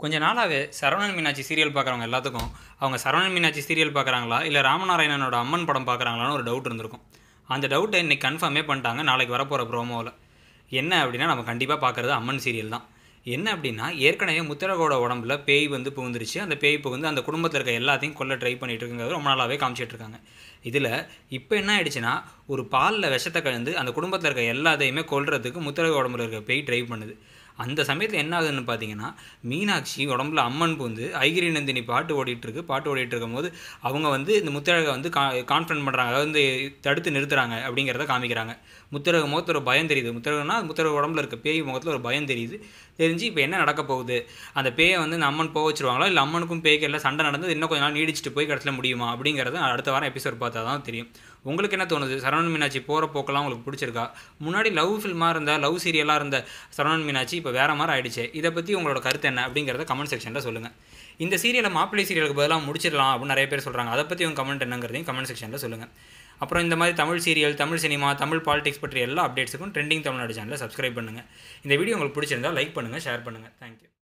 கொஞ்ச நாளாகவே சரவணன் மீனாட்சி சீரியல் பார்க்குறவங்க எல்லாத்துக்கும் அவங்க சரவணன் மீனாட்சி சீரியல் பார்க்குறாங்களா இல்லை ராமநாராயணனோட அம்மன் படம் பார்க்குறாங்களான்னு ஒரு டவுட் இருந்திருக்கும் அந்த டவுட்டை இன்னைக்கு கன்ஃபார்மே பண்ணிட்டாங்க நாளைக்கு வரப்போகிற ப்ரோமோவில் என்ன அப்படின்னா நம்ம கண்டிப்பாக பார்க்குறது அம்மன் சீரியல் தான் என்ன அப்படின்னா ஏற்கனவே முத்தரகோட உடம்புல பேய் வந்து புகுந்துருச்சு அந்த பேய் புகுந்து அந்த குடும்பத்தில் இருக்க எல்லாத்தையும் கொல்ல ட்ரை பண்ணிட்டு இருக்குங்கிறது ரொம்ப நாளாகவே காமிச்சிட்டு இருக்காங்க இதில் இப்போ என்ன ஆயிடுச்சுன்னா ஒரு பாலில் விஷத்தை கலந்து அந்த குடும்பத்தில் இருக்க எல்லாத்தையுமே கொல்றதுக்கு முத்தரக உடம்புல இருக்க பேய் ட்ரை பண்ணுது அந்த சமயத்தில் என்ன ஆகுதுன்னு பார்த்தீங்கன்னா மீனாட்சி உடம்புல அம்மன் பூந்து ஐகிரி நந்தினி பாட்டு ஓடிட்டு இருக்கு பாட்டு ஓடிட்டு இருக்கும்போது அவங்க வந்து இந்த முத்தழகை வந்து கா கான்ஃபரன்ட் பண்ணுறாங்க அதாவது வந்து தடுத்து நிறுத்துறாங்க அப்படிங்கிறத காமிக்கிறாங்க முத்தரக முகத்தில் ஒரு பயம் தெரியுது முத்தரகனா முத்தரக உடம்புல இருக்க பேய் முகத்தில் ஒரு பயம் தெரியுது தெரிஞ்சு இப்போ என்ன நடக்க போகுது அந்த பேயை வந்து இந்த அம்மன் போக வச்சிருவாங்களா இல்லை அம்மனுக்கும் பேய்க்கு எல்லாம் சண்டை நடந்து இன்னும் கொஞ்ச நாள் நீடிச்சிட்டு போய் கடைசியில் முடியுமா அப்படிங்கிறது அடுத்த வாரம் எபிசோட் பார்த்தா தான் தெரியும் உங்களுக்கு என்ன தோணுது சரவணன் மீனாட்சி போகிற போக்கெல்லாம் உங்களுக்கு பிடிச்சிருக்கா முன்னாடி லவ் ஃபில்மாக இருந்த லவ் சீரியலாக இருந்த சரவணன் மீனாட்சி இப்போ வேறு மாதிரி ஆயிடுச்சு இதை பற்றி உங்களோட கருத்து என்ன அப்படிங்கிறத கமெண்ட் செக்ஷனில் சொல்லுங்கள் இந்த சீரியலை மாப்பிள்ளை சீரியலுக்கு பதிலாக முடிச்சிடலாம் அப்படின்னு நிறைய பேர் சொல்கிறாங்க அதை பற்றி உங்கள் கமெண்ட் என்னங்கிறதையும் கமெண்ட் செக்ஷனில் சொல்லுங்கள் அப்புறம் இந்த மாதிரி Tamil serial Tamil cinema Tamil politics பற்றி எல்லா அப்டேட்ஸுக்கும் ட்ரெண்டிங் தமிழ்நாடு சேனலை சப்ஸ்கிரைப் பண்ணுங்கள் இந்த வீடியோ உங்களுக்கு பிடிச்சிருந்தா லைக் பண்ணுங்கள் ஷேர் பண்ணுங்கள் தேங்க்யூ